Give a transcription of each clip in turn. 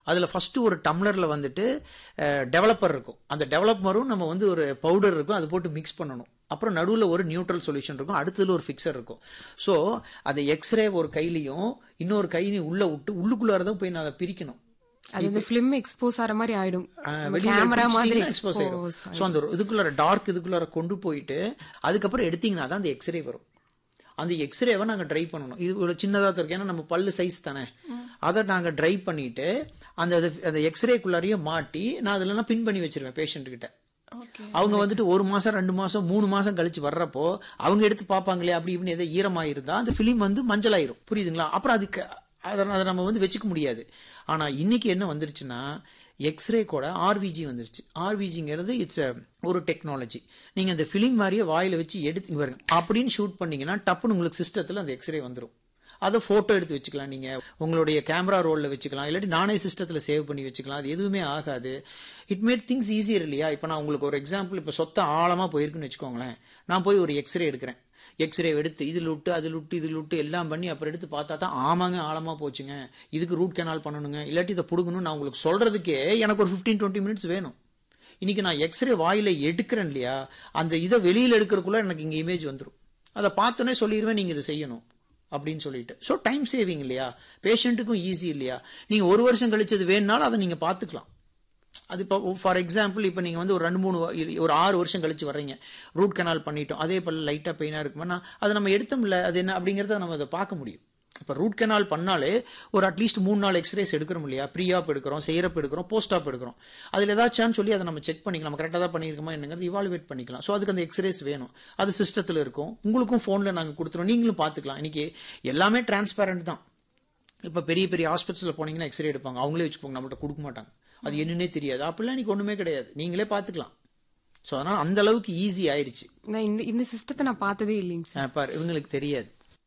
அதில் ஃபஸ்ட்டு ஒரு டம்ளரில் வந்துட்டு டெவலப்பர் இருக்கும் அந்த டெவலப்பரும் நம்ம வந்து ஒரு பவுடர் இருக்கும் அது போட்டு மிக்ஸ் பண்ணணும் அப்புறம் நடுவில் ஒரு நியூட்ரல் சொல்யூஷன் இருக்கும் அடுத்ததுல ஒரு ஃபிக்சர் இருக்கும் ஸோ அந்த எக்ஸ்ரே ஒரு கையிலையும் இன்னொரு கையிலையும் உள்ளே விட்டு உள்ளுக்குள்ளார தான் போய் நான் அதை பிரிக்கணும் அது இந்த பிலிம் எக்ஸ்போஸ் ஆற மாதிரி ஆயிடும் வெளியில கேமரா மாதிரி எக்ஸ்போஸ் ஆயிரும் expose ஸோ அந்த இதுக்குள்ளார டார்க் இதுக்குள்ளார கொண்டு போயிட்டு அதுக்கப்புறம் எடுத்தீங்கன்னா தான் அந்த எக்ஸ்ரே வரும் அந்த எக்ஸ்ரேவை நாங்கள் ட்ரை பண்ணணும் இது ஒரு சின்னதாக இருக்கு ஏன்னா நம்ம பல்லு சைஸ் தானே அதை நாங்கள் ட்ரை பண்ணிட்டு அந்த இது- அந்த எக்ஸ்ரேக்குள்ளாரையே மாட்டி நான் அதெல்லாம் பின் பண்ணி வச்சிருவேன் patient கிட்ட ஓகே அவங்க வந்துட்டு ஒரு மாசம் ரெண்டு மாசம் மூணு மாசம் கழிச்சு வர்றப்போ அவங்க எடுத்து பார்ப்பாங்களே அப்படி இப்படின்னு எதாவது ஈரமாயிருந்தா அந்த ஃபிலிம் வந்து மஞ்சளாயிரும் புரியுதுங்களா அப்புறம் அதுக்கு அதை அதை நம்ம வந்து வச்சுக்க முடியாது ஆனா இன்னைக்கு என்ன வந்துருச்சுன்னா எக்ஸ்ரே கூட ஆர்விஜி வந்துருச்சு ஆர்விஜிங்கிறது இட்ஸ் ஒரு டெக்னாலஜி நீங்க அந்த ஃபிலிம் மாதிரியே வாயில வச்சு எடுத்து இங்க பாருங்க அப்படின்னு ஷூட் பண்ணீங்கன்னா டப்புன்னு உங்களுக்கு சிஸ்டத்துல அந்த எக்ஸ்ரே வந்துரும் அதை ஃபோட்டோ எடுத்து வச்சுக்கலாம் நீங்க உங்களுடைய கேமரா ரோல்ல வச்சுக்கலாம் இல்லாட்டி நானே சிஸ்டத்துல சேவ் பண்ணி வச்சுக்கலாம் அது எதுவுமே ஆகாது இட் மேட் திங்ஸ் ஈஸியர் இல்லையா இப்போ நான் உங்களுக்கு ஒரு எக்ஸாம்பிள் இப்போ சொத்த ஆழமா போயிருக்குன்னு வச்சுக்கோங்களேன் நான் போய் ஒரு எக்ஸ்ரே எடுக்கிறேன் எக்ஸ்ரே எடுத்து இதில் விட்டு அதில் விட்டு இதில் விட்டு எல்லாம் பண்ணி அப்புறம் எடுத்து பார்த்தா தான் ஆமாங்க ஆழமா போச்சுங்க இதுக்கு ரூட் கெனால் பண்ணணுங்க இல்லாட்டி இதை பிடுங்கணும் நான் உங்களுக்கு சொல்றதுக்கே எனக்கு ஒரு ஃபிஃப்டீன் டுவெண்ட்டி மினிட்ஸ் வேணும் இன்னைக்கு நான் எக்ஸ்ரே வாயில எடுக்கிறேன் இல்லையா அந்த இதை வெளியில எடுக்கிறதுக்குள்ள எனக்கு இங்க இமேஜ் வந்துடும் அதை பார்த்தோன்னே சொல்லிடுவேன் நீங்க இதை செய்யணும் அப்படின்னு சொல்லிட்டு ஸோ டைம் சேவிங் இல்லையா பேஷண்ட்டுக்கும் ஈஸி இல்லையா நீங்க ஒரு வருஷம் கழிச்சது வேணுனாலும் அதை நீங்க பார்த்துக்கலாம் அது இப்போ ஃபார் எக்ஸாம்பிள் இப்போ நீங்கள் வந்து ஒரு ரெண்டு மூணு வ- இ- ஒரு ஆறு வருஷம் கழிச்சு வர்றீங்க ரூட் கனால் பண்ணிட்டோம் அதே போல் லைட்டாக பெயினாக இருக்குமானா அதை நம்ம எடுத்தோம்ல அது என்ன அப்படிங்கிறத நம்ம அதை பார்க்க முடியும் இப்போ ரூட் கனால் பண்ணாலே ஒரு அட்லீஸ்ட் மூணு நாள் எக்ஸ்ரேஸ் எடுக்கிறோம் இல்லையா ப்ரீ ஆப் எடுக்கிறோம் செய்யறப் எடுக்கிறோம் போஸ்ட் ஆப் எடுக்கிறோம் அதில் ஏதாச்சும் சொல்லி அதை நம்ம செக் பண்ணிக்கலாம் நம்ம கரெக்டாக தான் பண்ணியிருக்கோமா என்னங்கிறது இவாலுவேட் பண்ணிக்கலாம் ஸோ அதுக்கு அந்த எக்ஸ்ரேஸ் வேணும் அது சிஸ்டத்தில் இருக்கும் உங்களுக்கும் ஃபோனில் நாங்கள் கொடுத்துருவோம் நீங்களும் பார்த்துக்கலாம் இன்னைக்கு எல்லாமே டிரான்ஸ்பேரண்ட் தான் இப்போ பெரிய பெரிய ஹாஸ்பிட்டலில் போனீங்கன்னா எக்ஸ்ரே எடுப்பாங்க அவங்களே வச்சுக்கோங்க நம்மகிட்ட கொடுக்க மாட்டாங்க அது என்னன்னே தெரியாது அப்படிலாம் இன்னைக்கு ஒன்றுமே கிடையாது நீங்களே பார்த்துக்கலாம் ஸோ அதனால் அந்த அளவுக்கு ஈஸி ஆயிருச்சு நான் இந்த இந்த சிஸ்டத்தை நான் பார்த்ததே இல்லைங்க சார் அஹ் பாரு இவங்களுக்கு தெரியாது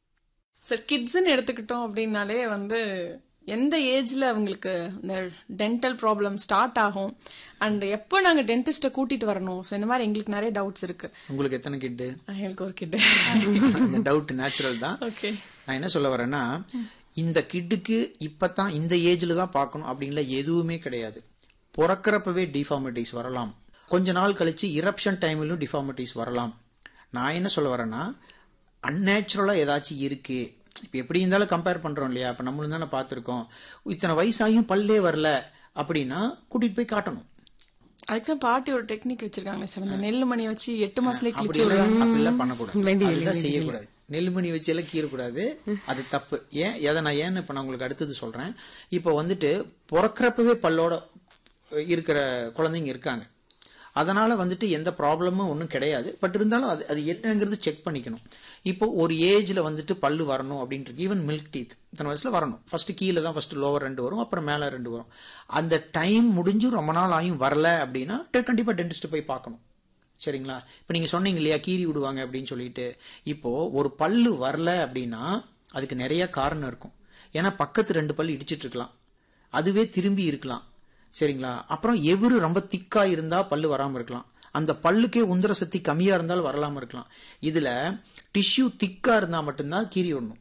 சார் கிட்ஸ்ன்னு எடுத்துக்கிட்டோம் அப்படின்னாலே வந்து எந்த ஏஜ்ல அவங்களுக்கு இந்த டென்டல் ப்ராப்ளம் ஸ்டார்ட் ஆகும் அண்ட் எப்போ நாங்க டென்டிஸ்ட்டை கூட்டிட்டு வரணும் ஸோ இந்த மாதிரி எங்களுக்கு நிறைய டவுட்ஸ் இருக்கு உங்களுக்கு எத்தனை கிட்டு எங்களுக்கு ஒரு கிட்ட அந்த டவுட் நேச்சுரல் தான் ஓகே நான் என்ன சொல்ல வரேன்னா இந்த கிட்டுக்கு இப்பதான் இந்த ஏஜ்ல தான் பார்க்கணும் அப்படின்ல எதுவுமே கிடையாது பிறக்கிறப்பவே டிஃபார்மிட்டிஸ் வரலாம் கொஞ்ச நாள் கழிச்சு இரப்ஷன் டைம்லயும் டிஃபார்மிட்டிஸ் வரலாம் நான் என்ன சொல்ல வரேன்னா அன்நேச்சுரலா ஏதாச்சும் இருக்கு இப்போ எப்படி இருந்தாலும் கம்பேர் பண்றோம் இல்லையா இப்போ நம்மளும் தானே பார்த்துருக்கோம் இத்தனை வயசாகியும் பல்லே வரல அப்படின்னா கூட்டிட்டு போய் காட்டணும் அதுக்கு தான் பாட்டி ஒரு டெக்னிக் வச்சிருக்காங்க சார் அந்த நெல் மணி வச்சு எட்டு மாசத்துலயே கிழிச்சு அப்படிலாம் அப்படிலாம் பண்ணக்கூடாது வேண்டியதில்லை, அதுதான் செய்யக்கூடாது நெல்மணி வச்சு எல்லாம் கீறக்கூடாது அது தப்பு ஏன் எதை நான் ஏன்னு இப்ப நான் உங்களுக்கு அடுத்தது சொல்றேன் இப்போ வந்துட்டு பிறக்கிறப்பவே பல்லோட இருக்கிற குழந்தைங்க இருக்காங்க அதனால வந்துட்டு எந்த ப்ராப்ளமும் ஒன்றும் கிடையாது பட் இருந்தாலும் அது அது என்னங்கிறது செக் பண்ணிக்கணும் இப்போ ஒரு ஏஜ்ல வந்துட்டு பல்லு வரணும் அப்படின்ட்டு ஈவன் மில்க் டீத் இத்தனை வயசுல வரணும் ஃபர்ஸ்ட் கீழே தான் ஃபர்ஸ்ட் லோவர் ரெண்டு வரும் அப்புறம் மேலே ரெண்டு வரும் அந்த டைம் முடிஞ்சு ரொம்ப நாள் ஆயும் வரல அப்படின்னா கண்டிப்பா டென்டிஸ்ட் போய் பார்க்கணும் சரிங்களா இப்போ நீங்க சொன்னீங்க இல்லையா கீறி விடுவாங்க அப்படின்னு சொல்லிட்டு இப்போ ஒரு பல்லு வரல அப்படின்னா அதுக்கு நிறைய காரணம் இருக்கும் ஏன்னா பக்கத்து ரெண்டு பல்லு இடிச்சிட்டு இருக்கலாம் அதுவே திரும்பி இருக்கலாம் சரிங்களா அப்புறம் எவரு ரொம்ப திக்கா இருந்தா பல்லு வராம இருக்கலாம் அந்த பல்லுக்கே உந்தர சக்தி கம்மியா இருந்தாலும் வரலாம இருக்கலாம் இதுல டிஷ்யூ திக்கா இருந்தா மட்டும்தான் கீறி விடணும்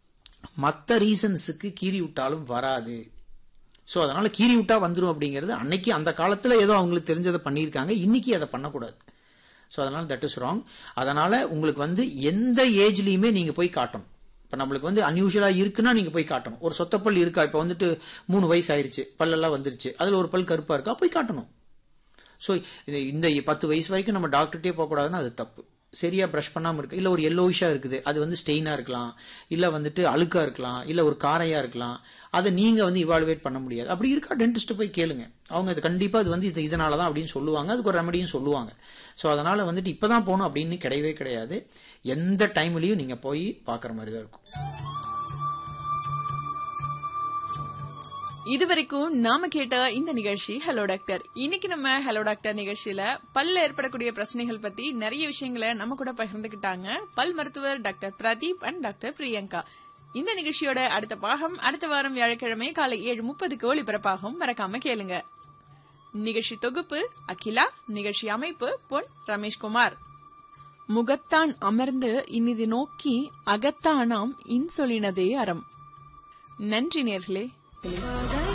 மற்ற ரீசன்ஸுக்கு கீறி விட்டாலும் வராது ஸோ அதனால கீறி விட்டா வந்துரும் அப்படிங்கிறது அன்னைக்கு அந்த காலத்துல ஏதோ அவங்களுக்கு தெரிஞ்சதை பண்ணியிருக்காங்க இன்னைக்கு அதை பண்ணக்கூடாது ஸோ அதனால தட் இஸ் ராங் அதனால உங்களுக்கு வந்து எந்த ஏஜ்லயுமே நீங்க போய் காட்டணும் இப்போ நம்மளுக்கு வந்து அன்யூஷுவலா இருக்குன்னா நீங்க போய் காட்டணும் ஒரு சொத்த பல் இருக்கா இப்போ வந்துட்டு மூணு வயசு ஆயிருச்சு பல்லெல்லாம் வந்துருச்சு அதுல ஒரு பல் கருப்பா இருக்கா போய் காட்டணும் ஸோ இது இந்த பத்து வயசு வரைக்கும் நம்ம டாக்டர்கிட்டே போகக்கூடாதுன்னா அது தப்பு சரியா ப்ரஷ் பண்ணாம இருக்கு இல்ல ஒரு எல்லோயிஷா இருக்குது அது வந்து ஸ்டெயினா இருக்கலாம் இல்ல வந்துட்டு அழுக்கா இருக்கலாம் இல்ல ஒரு காரையா இருக்கலாம் அதை நீங்க வந்து இவாலுவேட் பண்ண முடியாது அப்படி இருக்கா டென்டிஸ்ட் போய் கேளுங்க அவங்க அது கண்டிப்பா அது வந்து இது இதனால தான் அப்படின்னு சொல்லுவாங்க அதுக்கு ஒரு ரெமடியும் சொல்லுவாங்க ஸோ அதனால வந்துட்டு இப்பதான் போகணும் அப்படின்னு கிடையவே கிடையாது எந்த டைம்லயும் நீங்க போய் பார்க்குற மாதிரி தான் இருக்கும் இதுவரைக்கும் நாம கேட்ட இந்த நிகழ்ச்சி ஹலோ டாக்டர் இன்னைக்கு நம்ம ஹலோ டாக்டர் நிகழ்ச்சியில பல்ல ஏற்படக்கூடிய பிரச்சனைகள் பத்தி நிறைய விஷயங்களை நம்ம கூட பகிர்ந்துக்கிட்டாங்க பல் மருத்துவர் doctor Pradeep and doctor Priyanka இந்த நிகழ்ச்சியோட அடுத்த பாகம் அடுத்த வாரம் வியாழக்கிழமை காலை ஏழு முப்பதுக்கு ஒளிபரப்பாகும் மறக்காம கேளுங்க நிகழ்ச்சி தொகுப்பு அகிலா நிகழ்ச்சி அமைப்பு பொன் ரமேஷ்குமார் முகத்தான் அமர்ந்து இனிது நோக்கி அகத்தானாம் இன்சொலினதே அறம் நன்றி நேர்களே